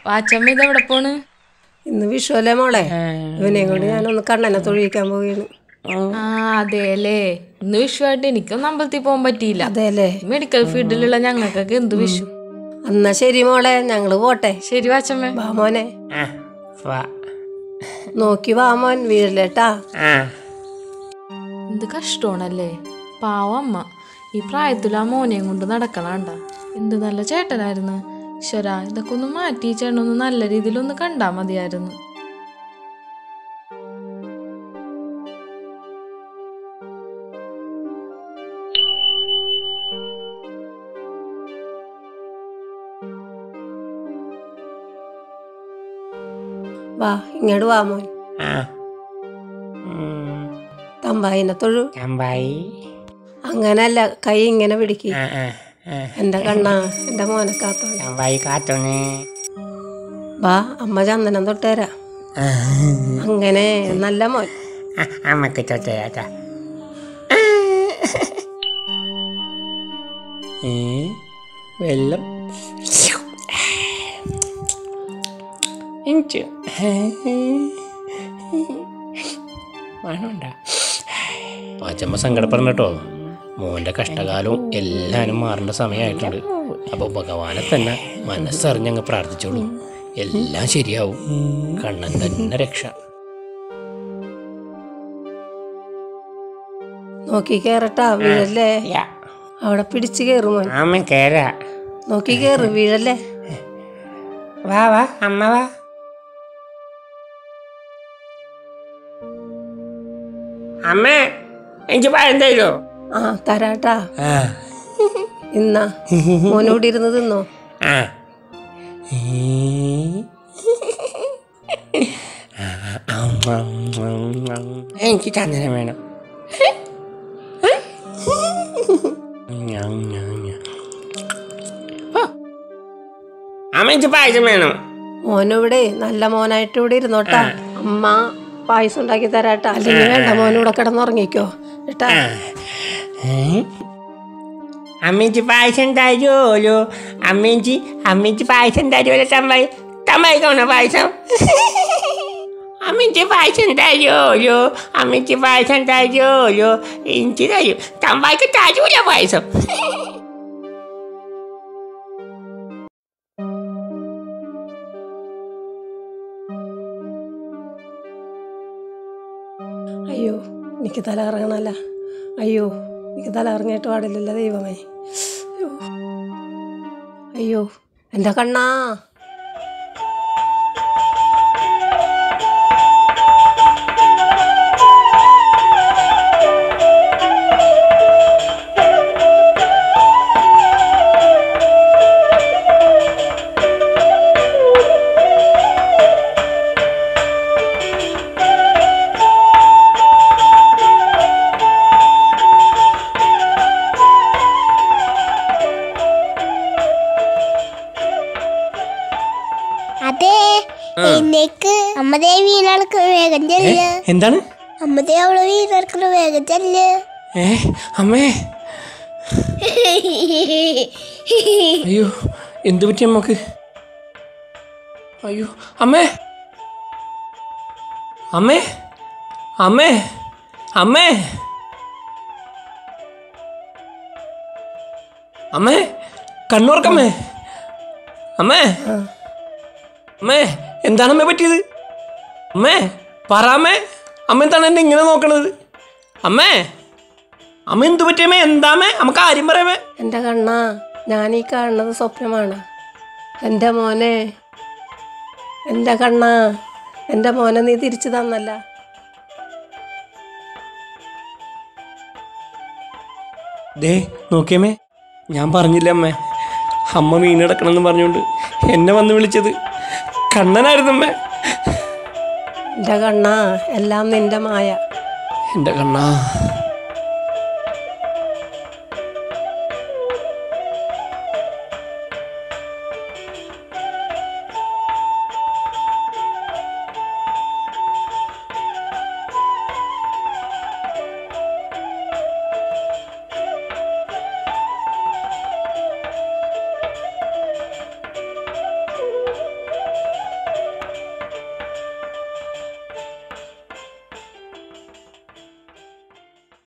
വാച്ചമ്മ ഇതെവിടെ പോണ് ഇന്ന് വിഷുവല്ലേ മോളെ ഇവനെയും കൊണ്ട് ഞാനൊന്ന് കണ്ണനെ തൊഴിയിക്കാൻ പോവുകയാണ് ആ അതെല്ലേ ഇന്ന് വിഷുവായിട്ട് എനിക്കൊന്നും അമ്പലത്തിൽ പോകാൻ പറ്റിയില്ല അതെല്ലേ മെഡിക്കൽ ഫീൽഡിലുള്ള ഞങ്ങൾക്കൊക്കെ എന്ത് വിഷു എന്നാ ശരി മോളെ ഞങ്ങള് പോട്ടെ ശരി വാച്ചമ്മ വാ മോനെ ആ വാ നോക്കി വാ മോൻ വീഴല്ലേട്ടാ ആ എന്ത് കഷ്ടമാണല്ലേ പാവം അമ്മ ഈ പ്രായത്തിൽ ആ മോനെയും കൊണ്ട് നടക്കണണ്ട എന്ത് നല്ല ചേട്ടനായിരുന്നു ഈശ്വര ഇതൊക്കെ ഒന്ന് മാറ്റി ഈ ചേട്ടനൊന്ന് നല്ല രീതിയിൽ ഒന്ന് കണ്ടാ മതിയായിരുന്നു വാ ഇങ്ങോട്ട് വാ മോൻ ആ ഉം. തമ്പായിനെ തൊഴു ചമ്പായി അങ്ങനല്ല കൈ ഇങ്ങനെ പിടിക്ക് ആ ആ ആ എന്റെ കണ്ണാ എന്റെ മോനെ കാത്തോണ്ട് ചമ്പായി കാത്തോണേ വാ അമ്മ ചന്ദനം തൊട്ടേരാ ആ അങ്ങനെ നല്ല മോൻ ആ, അമ്മക്ക് തൊട്ടേരാട്ടാ ഏ വെള്ളം എനിക്ക് മണമുണ്ട പാച്ചമ്മ സങ്കടപ്പെടണം കേട്ടോ മോൻ്റെ കഷ്ടകാലവും എല്ലാവരും മാറേണ്ട സമയമായിട്ടുണ്ട് അപ്പോൾ ഭഗവാനെ തന്നെ മനസ്സറിഞ്ഞങ്ങ് പ്രാർത്ഥിച്ചോളൂ എല്ലാം ശരിയാവും കണ്ണൻ തന്നെ രക്ഷ നോക്കി കേറട്ടാ വീഴല്ലേ അവിടെ പിടിച്ച് കേറും മോൻ അമ്മ കേരാ നോക്കി കേറ് വീഴല്ലേ വാ വാ അമ്മ വാ അമ്മ എനിക്ക് പഴം തരോ ആ തരാട്ടാ ആ ഇന്നാ മോനോട് ഇരുന്ന് തിന്നോ ആ എനിക്ക് ചന്ദനം വേണം അമ്മ എനിക്ക് പായസം വേണം മോനിവിടെ നല്ല മോനായിട്ട് ഇവിടെ ഇരുന്നോട്ടാ അമ്മ പായസം ഉണ്ടാക്കി തരാട്ടാ അല്ലെങ്കിൽ വേണ്ട മോനിവിടെ കിടന്നുറങ്ങിക്കോ ഏട്ടാ അമ്മേച്ചി പായസം തരുമല്ലോ അമ്മേച്ചി അമ്മേച്ചി പായസം തരുമല്ലോ തമ്പായി തമ്പായി കാണോ പായസം അമ്മേച്ചി പായസം തരുമല്ലോ അമ്മേച്ചി പായസം തരുമല്ലോ എനിക്ക് തരും തമ്പായിക്ക് തരൂല പായസം അയ്യോ എനിക്ക് തല ഇറങ്ങണല്ല അയ്യോ എനിക്ക് തല ഇറങ്ങിയിട്ട് പാടില്ലല്ലോ ദൈവമേ അയ്യോ അയ്യോ എൻ്റെ കണ്ണാ അതെ എന്നേക്ക് അമ്മതേ വീണടക്കണ വേഗം ചെല്ല് എന്താണ് അമ്മതേ അവള് വീണടക്കണ വേഗം ചെല്ല് ഏ അമ്മേ അയ്യോ എന്തു പറ്റി അമ്മക്ക് അയ്യോ അമ്മേ അമ്മേ അമ്മേ അമ്മേ അമ്മേ കണ്ണോർക്കമ്മേ അമ്മേ അമ്മേ എന്താണ് അമ്മേ പറ്റിയത് അമ്മേ പറ അമ്മേ അമ്മ എന്താണ് എന്നെ ഇങ്ങനെ നോക്കണത് അമ്മേ അമ്മ എന്തു പറ്റിയമ്മേ എന്താമ്മേ അമ്മ കാര്യം പറയാമേ എൻ്റെ കണ്ണാ ഞാൻ ഈ കാണുന്നത് സ്വപ്നമാണ് എൻ്റെ മോനെ എൻ്റെ കണ്ണാ എൻ്റെ മോനെ നീ തിരിച്ചു തന്നല്ല ദേ നോക്കിയമ്മേ ഞാൻ പറഞ്ഞില്ല അമ്മേ അമ്മ വീണെടുക്കണമെന്ന് പറഞ്ഞുകൊണ്ട് എന്നെ വന്ന് വിളിച്ചത് കണ്ണനായിരുന്നു അമ്മേ എൻ്റെ കണ്ണാ എല്ലാം നിൻ്റെ മായ എൻ്റെ കണ്ണാ